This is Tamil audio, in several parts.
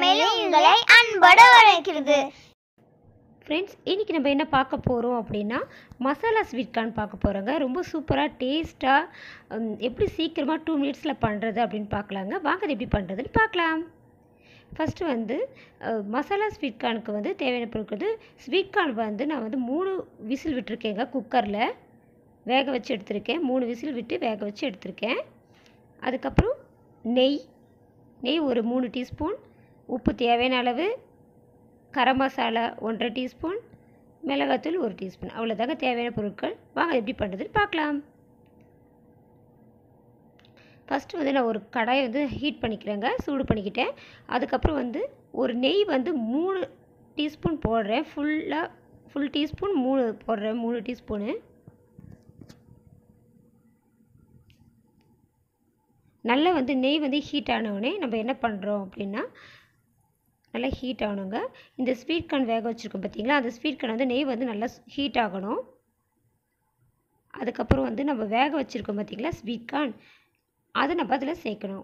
சமையல் உங்களை அன்போடு வரவேற்கிறது ஃப்ரெண்ட்ஸ் இன்றைக்கி நம்ம என்ன பார்க்க போகிறோம் அப்படின்னா மசாலா ஸ்வீட் கார்ன் பார்க்க போகிறோங்க ரொம்ப சூப்பராக டேஸ்ட்டாக எப்படி சீக்கிரமாக டூ மினிட்ஸில் பண்ணுறது அப்படின்னு பார்க்கலாங்க வாங்க அது எப்படி பண்ணுறதுன்னு பார்க்கலாம் ஃபஸ்ட்டு வந்து அஹ், மசாலா ஸ்வீட் கார்னுக்கு வந்து தேவையான பொருட்கள் வந்து ஸ்வீட் கார்ன் வந்து நான் வந்து மூணு விசில் விட்டுருக்கேங்க குக்கரில் வேக வச்சு எடுத்திருக்கேன் மூணு விசில் விட்டு வேக வச்சு எடுத்திருக்கேன் அதுக்கப்புறம் நெய் நெய் ஒரு மூணு டீஸ்பூன் உப்பு தேவையான அளவு கரம் மசாலா ஒன்றரை டீஸ்பூன் மிளகாத்தூள் ஒரு டீஸ்பூன் அவ்வளோதாங்க தேவையான பொருட்கள் வாங்க எப்படி பண்ணுறதுன்னு பார்க்கலாம் ஃபஸ்ட்டு வந்து நான் ஒரு கடாயை வந்து ஹீட் பண்ணிக்கிறேங்க சூடு பண்ணிக்கிட்டேன் அதுக்கப்புறம் வந்து ஒரு நெய் வந்து மூணு டீஸ்பூன் போடுறேன் ஃபுல்லாக ஃபுல் டீஸ்பூன் மூணு போடுறேன் மூணு டீஸ்பூனு நல்லா வந்து நெய் வந்து ஹீட் ஆனவுடனே நம்ம என்ன பண்ணுறோம் அப்படின்னா நல்லா ஹீட் ஆகணுங்க இந்த ஸ்வீட் கார்ன் வேக வச்சுருக்கோம் பார்த்தீங்களா அந்த ஸ்வீட் கார்ன் வந்து நெய் வந்து நல்லா ஹீட் ஆகணும் அதுக்கப்புறம் வந்து நம்ம வேக வச்சுருக்கோம் பார்த்தீங்களா ஸ்வீட் கார்ன் அதை நம்ம அதில் சேர்க்கணும்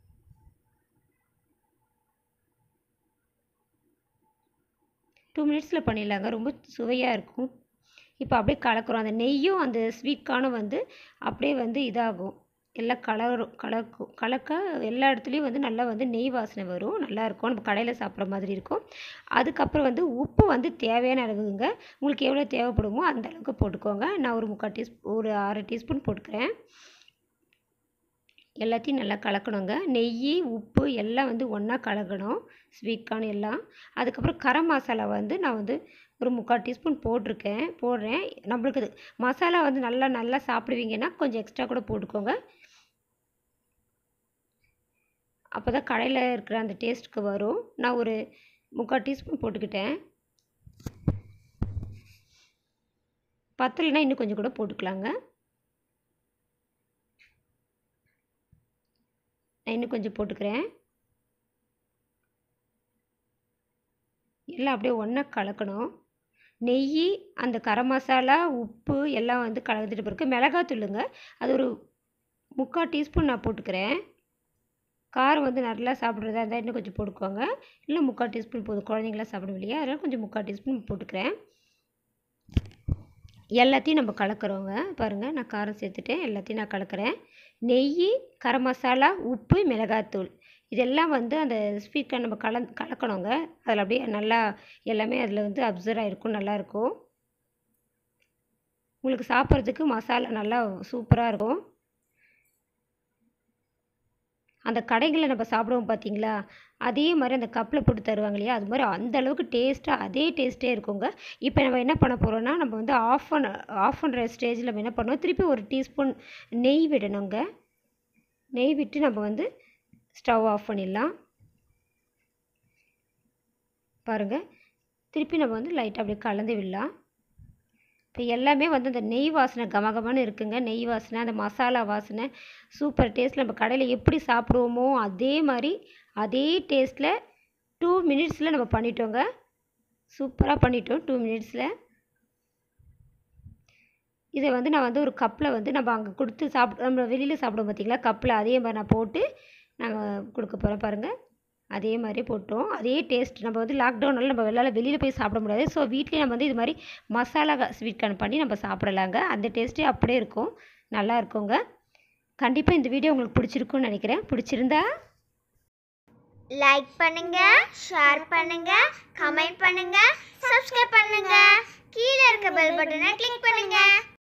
டூ மினிட்ஸில் பண்ணிடலாங்க ரொம்ப சுவையாக இருக்கும் இப்போ அப்படியே கலக்குறோம் அந்த நெய்யும் அந்த ஸ்வீட் கார்னும் வந்து அப்படியே வந்து இதாகும் எல்லாம் கலரும் கலக்கும் கலக்க எல்லா இடத்துலையும் வந்து நல்லா வந்து நெய் வாசனை வரும் நல்லாயிருக்கும் நம்ம கடையில் சாப்பிட்ற மாதிரி இருக்கும் அதுக்கப்புறம் வந்து உப்பு வந்து தேவையான அளவுங்க உங்களுக்கு எவ்வளோ தேவைப்படுமோ அந்த அளவுக்கு போட்டுக்கோங்க நான் ஒரு முக்கால் டீஸ்பூ ஒரு அரை டீஸ்பூன் போட்டுக்கிறேன் எல்லாத்தையும் நல்லா கலக்கணுங்க நெய் உப்பு எல்லாம் வந்து ஒன்றா கலக்கணும் ஸ்வீட் கார்ன் எல்லாம் அதுக்கப்புறம் கரம் மசாலா வந்து நான் வந்து ஒரு முக்கால் டீஸ்பூன் போட்டிருக்கேன் போடுறேன் நம்மளுக்கு இது மசாலா வந்து நல்லா நல்லா சாப்பிடுவீங்கன்னா கொஞ்சம் எக்ஸ்ட்ரா கூட போட்டுக்கோங்க அப்போ தான் கடையில் இருக்கிற அந்த டேஸ்ட்டுக்கு வரும் நான் ஒரு முக்கால் டீஸ்பூன் போட்டுக்கிட்டேன் பத்தலைன்னா இன்னும் கொஞ்சம் கூட போட்டுக்கலாங்க நான் இன்னும் கொஞ்சம் போட்டுக்கிறேன் எல்லாம் அப்படியே ஒன்றா கலக்கணும் நெய் அந்த கரம் மசாலா உப்பு எல்லாம் வந்து கலந்துட்டு பிறகு மிளகாத்தூளுங்க அது ஒரு முக்கால் டீஸ்பூன் நான் போட்டுக்கிறேன் காரம் வந்து நல்லா சாப்பிட்றதா இருந்தால் இன்னும் கொஞ்சம் போட்டுக்கோங்க இல்லை முக்கால் டீஸ்பூன் போதும் குழந்தைங்களாம் சாப்பிடும் இல்லையா அதனால் கொஞ்சம் முக்கால் டீஸ்பூன் போட்டுக்கிறேன் எல்லாத்தையும் நம்ம கலக்கிறோங்க பாருங்கள் நான் காரம் சேர்த்துட்டேன் எல்லாத்தையும் நான் கலக்கிறேன் நெய் கரம் மசாலா உப்பு மிளகாத்தூள் இதெல்லாம் வந்து அந்த ஸ்வீட் கார்ன் நம்ம கலந் கலக்கணுங்க அதில் அப்படியே நல்லா எல்லாமே அதில் வந்து அப்சர்வ் ஆகிருக்கும் நல்லாயிருக்கும் உங்களுக்கு சாப்பிட்றதுக்கு மசாலா நல்லா சூப்பராக இருக்கும் அந்த கடைகளில் நம்ம சாப்பிடுவோம் பார்த்தீங்களா அதே மாதிரி அந்த கப்பில் போட்டு தருவாங்க இல்லையா அது மாதிரி அந்த அளவுக்கு டேஸ்ட்டாக அதே டேஸ்ட்டே இருக்குங்க இப்போ நம்ம என்ன பண்ண போகிறோம்னா நம்ம வந்து ஆஃப் பண்ண ஆஃப் பண்ணுற ஸ்டேஜில் நம்ம என்ன பண்ணுவோம் திருப்பி ஒரு டீஸ்பூன் நெய் விடணுங்க நெய் விட்டு நம்ம வந்து ஸ்டவ் ஆஃப் பண்ணிடலாம் பாருங்கள் திருப்பி நம்ம வந்து லைட்டாக அப்படியே கலந்து விடலாம் இப்போ எல்லாமே வந்து அந்த நெய் வாசனை கமகமன்னு இருக்குங்க நெய் வாசனை அந்த மசாலா வாசனை சூப்பர் டேஸ்ட்டில் நம்ம கடையில் எப்படி சாப்பிடுவோமோ அதே மாதிரி அதே டேஸ்ட்டில் டூ மினிட்ஸில் நம்ம பண்ணிட்டோங்க சூப்பராக பண்ணிட்டோம் டூ மினிட்ஸில் இதை வந்து நான் வந்து ஒரு கப்பில் வந்து நம்ம அங்கே கொடுத்து சாப்பிட் நம்ம வெளியில் சாப்பிடுவோம் பார்த்தீங்களா கப்பில் அதே மாதிரி நான் போட்டு நாங்கள் கொடுக்க போகிறோம் பாருங்கள் அதே மாதிரி போட்டோம் அதே டேஸ்ட் நம்ம வந்து லாக்டவுனால நம்ம வெளில வெளியில் போய் சாப்பிட முடியாது ஸோ வீட்லேயே நம்ம வந்து இது மாதிரி மசாலா ஸ்வீட் கார்ன் பண்ணி நம்ம சாப்பிடலாங்க அந்த டேஸ்ட்டே அப்படியே இருக்கும் நல்லா இருக்குங்க கண்டிப்பாக இந்த வீடியோ உங்களுக்கு பிடிச்சிருக்குன்னு நினைக்கிறேன் பிடிச்சிருந்தா லைக் பண்ணுங்க ஷேர் பண்ணுங்க கமெண்ட் பண்ணுங்க சப்ஸ்கிரைப் பண்ணுங்க கீழே இருக்க பெல் பட்டனை கிளிக் பண்ணுங்க